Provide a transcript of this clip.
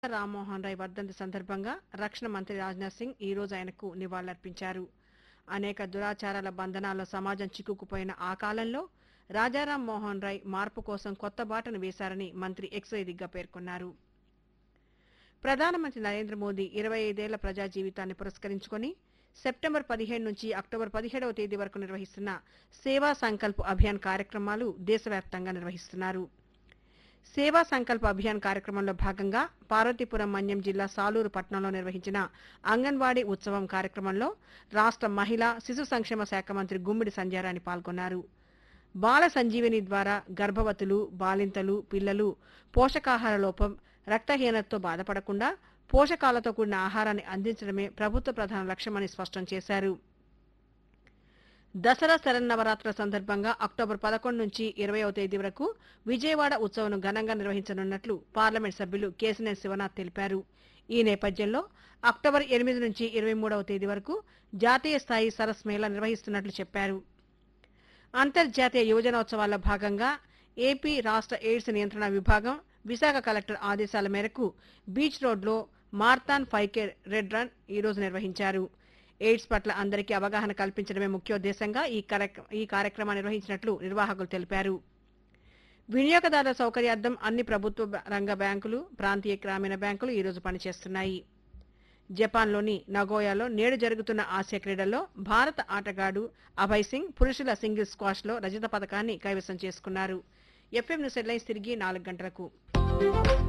రామ్మోహన్ రాయ్ వర్ధంతి సందర్భంగా రక్షణ మంత్రి రాజ్నాథ్ సింగ్ ఈ రోజు ఆయనకు నివాళులర్పించారు అనేక దురాచారాల బంధనాల్లో సమాజం చిక్కుకుపోయిన ఆ కాలంలో రాజారాం మోహన్ రాయ్ మార్పు కోసం కొత్త బాటను వేశారని మంత్రి ఎక్స్ వేదికగా పేర్కొన్నారు ప్రధానమంత్రి నరేంద్ర మోదీ ఇరవై ఐదేళ్ల ప్రజా జీవితాన్ని పురస్కరించుకొని సెప్టెంబర్ పదిహేడు నుంచి అక్టోబర్ పదిహేడవ తేదీ వరకు నిర్వహిస్తున్న సేవా సంకల్ప్ అభియాన్ కార్యక్రమాలు దేశవ్యాప్తంగా నిర్వహిస్తున్నారు సేవా సంకల్ప అభియాన్ కార్యక్రమంలో భాగంగా పార్వతీపురం మన్యం జిల్లా సాలూరు పట్టణంలో నిర్వహించిన అంగన్వాడీ ఉత్సవం కార్యక్రమంలో రాష్ట్ర మహిళా శిశు సంక్షేమ శాఖ మంత్రి గుమ్మిడి సంధ్యారాణి పాల్గొన్నారు బాల సంజీవని ద్వారా గర్భవతులు బాలింతలు పిల్లలు పోషకాహార లోపం రక్తహీనతతో బాధపడకుండా పోషకాలతో కూడిన ఆహారాన్ని అందించడమే ప్రభుత్వ ప్రధాన లక్ష్యమని స్పష్టం చేశారు దసరా శరన్నవరాత్రుల సందర్భంగా అక్టోబర్ పదకొండు నుంచి ఇరవైవ తేదీ వరకు విజయవాడ ఉత్సవం ఘనంగా నిర్వహించనున్నట్లు పార్లమెంట్ సభ్యులు కేసినేని శివనాథ్ తెలిపారు ఈ నేపథ్యంలో అక్టోబర్ ఎనిమిది నుంచి ఇరవై మూడవ తేదీ వరకు జాతీయ స్థాయి సరస్ మేళా నిర్వహిస్తున్నట్లు చెప్పారు అంతర్జాతీయ యువజనోత్సవాల్లో భాగంగా ఏపీ రాష్ట్ర ఎయిడ్స్ నియంత్రణ విభాగం విశాఖ కలెక్టర్ ఆదేశాల మేరకు బీచ్ రోడ్లో marathon five K red run ఈ రోజు నిర్వహించారు ఎయిడ్స్ పట్ల అందరికీ అవగాహన కల్పించడమే ముఖ్యోద్దేశంగా ఈ కార్యక్ర- ఈ కార్యక్రమాన్ని నిర్వహించినట్లు నిర్వాహకులు తెలిపారు వినియోగదారుల సౌకర్యార్థం అన్ని ప్రభుత్వ బ- రంగ బ్యాంకులు ప్రాంతీయ గ్రామీణ బ్యాంకులు ఈ రోజు పనిచేస్తున్నాయి జపాన్లోని నగోయాలో నేడు జరుగుతున్న ఆసియా క్రీడల్లో భారత ఆటగాడు అభయ్ సింగ్ పురుషుల సింగిల్ స్క్వాష్లో రజత పథకాన్ని కైవసం చేసుకున్నారు ఎఫ్ఎం న్యూస్ హెడ్లైన్స్ తిరిగి నాలుగు గంటలకు